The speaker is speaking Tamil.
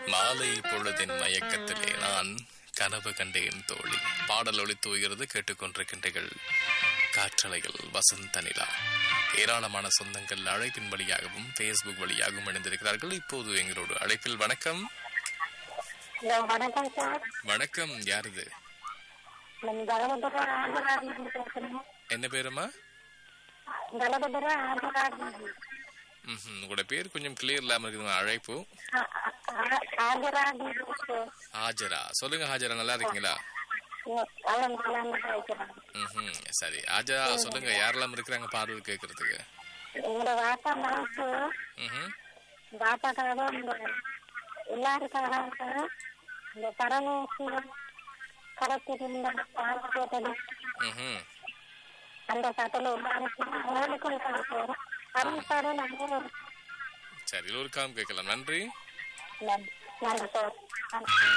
மாலை பொழுதின் மயக்கத்திலே நான் கனவு கண்டேன் தோழி பாடல் ஒளி தூகிறது கேட்டுக்கொண்டிருக்கின்றீர்கள் காற்றலைகள் வசந்த நிலா ஏராளமான சொந்தங்கள் அழைப்பின் வழியாகவும் ஃபேஸ்புக் வழியாகவும் இணைந்திருக்கிறார்கள் இப்போது எங்களோட அழைப்பில் வணக்கம் ஹலோ வணக்கம் சார் வணக்கம் யார் இது நான் கலபுரம் ஆந்திராவிலிருந்து பேசுறேன் என்ன பேருமா கலபுரம் ஆந்திராவிலிருந்து ம் உங்களோட பேர் கொஞ்சம் கிளியர் இல்லாம இருக்குது அழைப்பு ஆந்திராவிலிருந்து ஹாஜரா சொல்லுங்க ஹாஜரா நல்லா இருக்கீங்களா அவன் நல்லா பேசுறேன் ம் சரி ஹாஜரா சொல்லுங்க யாரெல்லாம் இருக்கிறாங்க பாடல் கேட்கறதுக்கு எங்களோட வாப்பா மனசு ம் வாப்பாக்காக இந்த எல்லாருக்காக இந்த பரமேஸ்வரன் கடத்திருந்த பாட்டு கேட்டது ம் அந்த கட்டளை எல்லாருக்கும் அவங்களுக்கும் கொடுக்கிறோம் அருண் சார் நாங்கள் சரி எல்லோருக்காகவும் கேட்கலாம் நன்றி நன்றி சார்